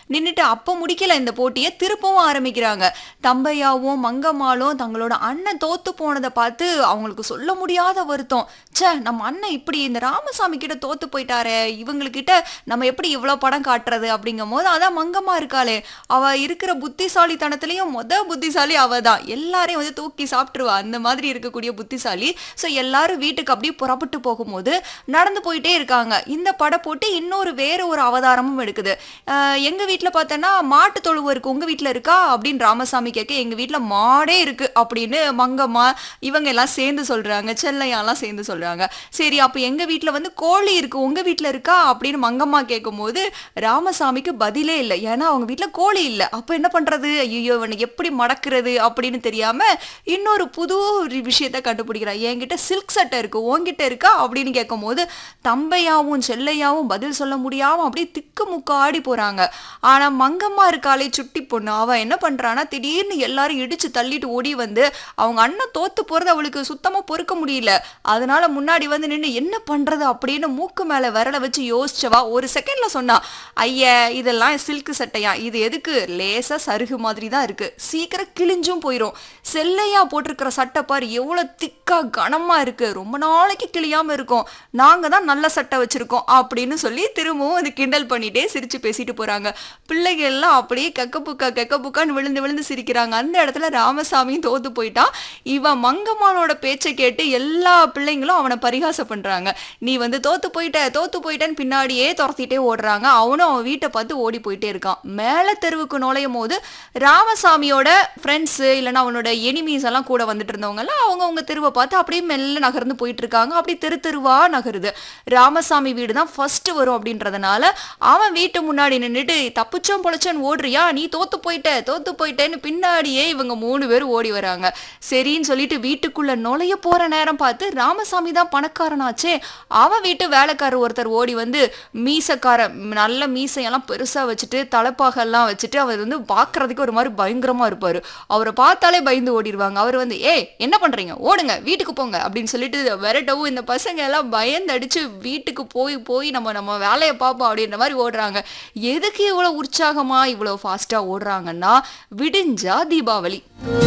நின்னுட்டு அப்ப முடிக்கல இந்த போட்டியை திருப்பவும் ஆரம்பிக்கிறாங்க தம்பையாவும் மங்கம்மாளும் தங்களோட அண்ணன் தோத்து போனதை பார்த்து அவங்களுக்கு சொல்ல முடியாத வருத்தம் ச்சே நம்ம அண்ணன் இப்படி இந்த ராமசாமி கிட்ட தோத்து போயிட்டாரே இவங்ககிட்ட நம்ம எப்படி இவ்வளவு படம் காட்டுறது அப்படிங்கும் போது அதான் மங்கம்மா இருக்காளே அவ இருக்கிற புத்திசாலித்தனத்திலையும் மொத புத்திசாலி அவ தான் எல்லாரையும் வந்து தூக்கி சாப்பிட்டுருவா அந்த மாதிரி இருக்கக்கூடிய புத்திசாலி ஸோ எல்லாரும் வீட்டுக்கு அப்படியே புறப்பட்டு போகும்போது நடந்து போயிட்டே இருக்காங்க இந்த படம் போட்டு இன்னொரு வேற ஒரு அவதாரமும் எடுக்குது அஹ் எங்க வீட்ல பார்த்தோன்னா மாட்டு தொழுவு இருக்கு உங்க வீட்ல இருக்கா அப்படின்னு ராமசாமி கேட்க எங்க வீட்ல மாடே இருக்கு அப்படின்னு மங்கம்மா இவங்க எல்லாம் சேர்ந்து சொல்றாங்க செல்லையாலாம் சேர்ந்து சொல்றாங்க சரி அப்ப எங்க வீட்ல வந்து கோழி இருக்கு உங்க வீட்ல இருக்கா அப்படின்னு மங்கம்மா கேட்கும்போது ராமசாமிக்கு பதிலே இல்லை ஏன்னா அவங்க வீட்ல கோழி இல்லை அப்ப என்ன பண்றது ஐயோ இவனை எப்படி மடக்குறது அப்படின்னு தெரியாம இன்னொரு புது ஒரு விஷயத்த கண்டுபிடிக்கிறான் என்கிட்ட சில்க் சட்டை இருக்கு உன்கிட்ட இருக்கா அப்படின்னு கேட்கும்போது தம்பையாவும் செல்லையாவும் பதில் சொல்ல முடியாம அப்படியே திக்கு முக்கு ஆடி போறாங்க ஆனா மங்கம்மா இருக்காளே சுட்டி பொண்ணு அவ என்ன பண்றான்னா திடீர்னு எல்லாரும் இடிச்சு தள்ளிட்டு ஓடி வந்து அவங்க அண்ணன் தோத்து போறது அவளுக்கு சுத்தமா பொறுக்க முடியல அதனால முன்னாடி வந்து நின்று என்ன பண்றது அப்படின்னு மூக்கு மேல விரல வச்சு யோசிச்சவா ஒரு செகண்ட்ல சொன்னா ஐய இதெல்லாம் சில்க் சட்டையா இது எதுக்கு லேசா சருகு மாதிரி தான் இருக்கு சீக்கிரம் கிழிஞ்சும் போயிடும் செல்லையா போட்டிருக்கிற சட்டை பாரு எவ்வளவு திக்கா கனமா இருக்கு ரொம்ப நாளைக்கு கிழியாம இருக்கும் நாங்க தான் நல்ல சட்டை வச்சிருக்கோம் அப்படின்னு சொல்லி திரும்பவும் அது கிண்டல் பண்ணிட்டே சிரிச்சு பேசிட்டு போறாங்க பிள்ளைகள் எல்லாம் அப்படியே கெக்க புக்கா கெக்க புக்கான்னு விழுந்து விழுந்து சிரிக்கிறாங்க அந்த இடத்துல ராமசாமியும் தோத்து போயிட்டான் இவன் மங்கம்மானோட பேச்சை கேட்டு எல்லா பிள்ளைங்களும் அவனை பரிகாசம் பண்றாங்க நீ வந்து தோத்து போயிட்ட தோத்து போயிட்டேன்னு பின்னாடியே துரத்திட்டே ஓடுறாங்க அவனும் அவன் வீட்டை பார்த்து ஓடி போயிட்டே இருக்கான் மேல தெருவுக்கு நுழையும் போது ராமசாமியோட ஃப்ரெண்ட்ஸ் இல்லைன்னா அவனோட எனிமீஸ் எல்லாம் கூட வந்துட்டு இருந்தவங்க எல்லாம் அவங்க அவங்க தெருவை பார்த்து அப்படியே மெல்ல நகர்ந்து போயிட்டு இருக்காங்க அப்படி தெரு தெருவா நகருது ராமசாமி வீடு தான் ஃபர்ஸ்ட் வரும் அப்படின்றதுனால அவன் வீட்டு முன்னாடி நின்றுட்டு தப்பிச்சோம் பொழைச்சோன்னு ஓடுறியா நீ தோத்து போயிட்ட தோத்து போயிட்டேன்னு பின்னாடியே இவங்க மூணு பேர் ஓடி வராங்க சரின்னு சொல்லிட்டு வீட்டுக்குள்ள நுழைய போற நேரம் பார்த்து ராமசாமி தான் பணக்காரனாச்சே அவன் வீட்டு வேலைக்காரர் ஒருத்தர் ஓடி வந்து மீசக்கார நல்ல மீசையெல்லாம் பெருசா வச்சுட்டு தலைப்பாகெல்லாம் வச்சுட்டு அவர் வந்து பார்க்கறதுக்கு ஒரு மாதிரி பயங்கரமா இருப்பாரு அவரை பார்த்தாலே பயந்து ஓடிடுவாங்க அவர் வந்து ஏய் என்ன பண்றீங்க ஓடுங்க வீட்டுக்கு போங்க அப்படின்னு சொல்லிட்டு விரட்டவும் இந்த பசங்க எல்லாம் பயந்து அடிச்சு வீட்டுக்கு போய் போய் நம்ம நம்ம வேலையை பார்ப்போம் அப்படின்ற மாதிரி ஓடுறாங்க எதுக்கு இவ்வளவு உற்சாகமா இவ்வளவு ஃபாஸ்டா ஓடுறாங்கன்னா விடிஞ்சா தீபாவளி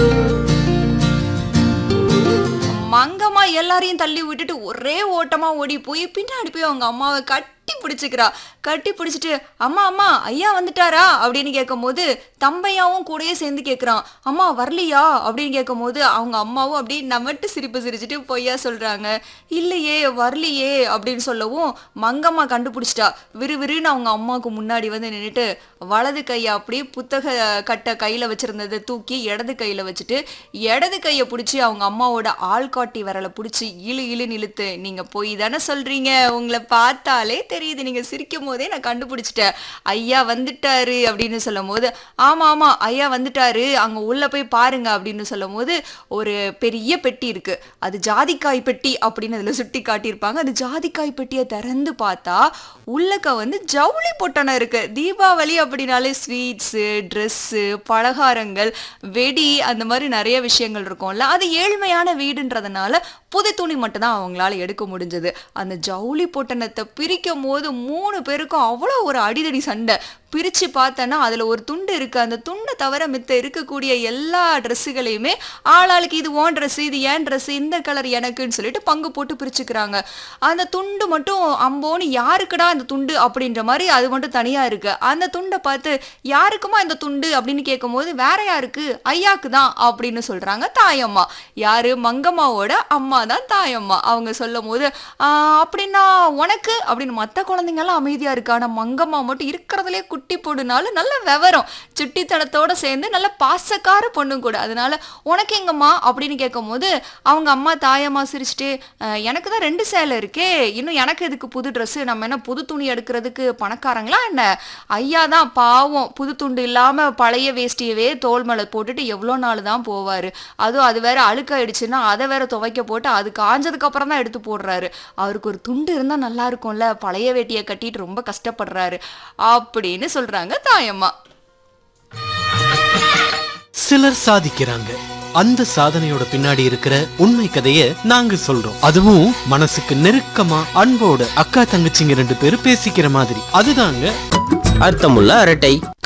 மங்கம்மா எல்லாரையும் தள்ளி விட்டுட்டு ஒரே ஓட்டமா ஓடி போய் பின்னாடி போய் அவங்க அம்மாவை கட்டி பிடிச்சிக்கிறா கட்டி பிடிச்சிட்டு அம்மா அம்மா ஐயா வந்துட்டாரா அப்படின்னு கேட்கும்போது தம்பையாவும் கூடயே சேர்ந்து கேட்குறான் அம்மா வரலையா அப்படின்னு கேட்கும்போது அவங்க அம்மாவும் அப்படியே நமட்டு சிரிப்பு சிரிச்சிட்டு பொய்யா சொல்றாங்க இல்லையே வரலையே அப்படின்னு சொல்லவும் மங்கம்மா கண்டுபிடிச்சிட்டா விறுவிறுன்னு அவங்க அம்மாவுக்கு முன்னாடி வந்து நின்றுட்டு வலது கையை அப்படியே புத்தக கட்டை கையில வச்சிருந்ததை தூக்கி இடது கையில வச்சுட்டு இடது கையை பிடிச்சி அவங்க அம்மாவோட ஆள்காட்டி விரலை பிடிச்சி இழு இழுன்னு இழுத்து நீங்க போய் தானே சொல்றீங்க உங்களை பார்த்தாலே தெரியுது நீங்க சிரிக்கும் போதே நான் கண்டுபிடிச்சிட்டேன் ஐயா வந்துட்டாரு அப்படின்னு சொல்லும் போது ஆமா ஆமா ஐயா வந்துட்டாரு அங்க உள்ள போய் பாருங்க அப்படின்னு சொல்லும் போது ஒரு பெரிய பெட்டி இருக்கு அது ஜாதிக்காய் பெட்டி அப்படின்னு அதுல சுட்டி காட்டியிருப்பாங்க அது ஜாதிக்காய் பெட்டியை திறந்து பார்த்தா உள்ளக்க வந்து ஜவுளி பொட்டணம் இருக்கு தீபாவளி அப்படின்னாலே ஸ்வீட்ஸு ட்ரெஸ்ஸு பலகாரங்கள் வெடி அந்த மாதிரி நிறைய விஷயங்கள் இருக்கும்ல அது ஏழ்மையான வீடுன்றதுனால புது துணி மட்டும் தான் அவங்களால எடுக்க முடிஞ்சது அந்த ஜவுளி பொட்டணத்தை பிரிக்கும் போது மூணு பேருக்கும் அவ்வளோ ஒரு அடிதடி சண்டை பிரிச்சு பார்த்தேன்னா அதுல ஒரு துண்டு இருக்கு அந்த துண்டை தவிர மித்த இருக்கக்கூடிய எல்லா ட்ரெஸ்ஸுகளையுமே ஆளாளுக்கு இது ஓன் ட்ரெஸ் இது ஏன் ட்ரெஸ் இந்த கலர் எனக்குன்னு சொல்லிட்டு பங்கு போட்டு பிரிச்சுக்கிறாங்க அந்த துண்டு மட்டும் அம்போன்னு யாருக்குடா அந்த துண்டு அப்படின்ற மாதிரி அது மட்டும் தனியா இருக்கு அந்த துண்டை பார்த்து யாருக்குமா இந்த துண்டு அப்படின்னு கேட்கும்போது வேற யாருக்கு ஐயாக்கு தான் அப்படின்னு சொல்றாங்க தாயம்மா யாரு மங்கம்மாவோட அம்மா தான் தாயம்மா அவங்க சொல்லும் போது "ஆஹ், அப்படின்னா உனக்கு அப்படின்னு மற்ற குழந்தைங்க எல்லாம் அமைதியா இருக்கு ஆனா மங்கம்மா மட்டும் இருக்கிறதுலே குட்டி பொண்ணுனாலும் நல்ல விவரம் சுட்டித்தனத்தோட சேர்ந்து நல்ல பாசக்கார பொண்ணும் கூட அதனால உனக்கு எங்கம்மா அப்படின்னு கேட்கும்போது அவங்க அம்மா தாயம்மா சிரிச்சுட்டு "அஹ், எனக்கு தான் ரெண்டு சேலை இருக்கே இன்னும் எனக்கு எதுக்கு புது ட்ரெஸ் நம்ம என்ன புது துணி எடுக்கிறதுக்கு பணக்காரங்களா என்ன ஐயா தான் பாவம் புது துண்டு இல்லாம பழைய வேஷ்டியவே தோல் மேல போட்டுட்டு எவ்வளோ நாள் தான் போவாரு அதுவும் அது வேற அழுக்காயிடுச்சுன்னா அதை வேற துவைக்க போட்டு அது காஞ்சதுக்கு அப்புறம் தான் எடுத்து போடுறாரு அவருக்கு ஒரு துண்டு இருந்தா நல்லா இருக்கும்ல பழைய வேட்டியை கட்டிட்டு ரொம்ப கஷ்டப்படுறாரு அப்படின்னு சொல்றாங்க தாயம்மா சிலர் சாதிக்கிறாங்க அந்த சாதனையோட பின்னாடி இருக்கிற உண்மை கதைய நாங்க சொல்றோம் அதுவும் மனசுக்கு நெருக்கமா அன்போட அக்கா தங்கச்சிங்க ரெண்டு பேரும் பேசிக்கிற மாதிரி அதுதாங்க அர்த்தமுள்ள அரட்டை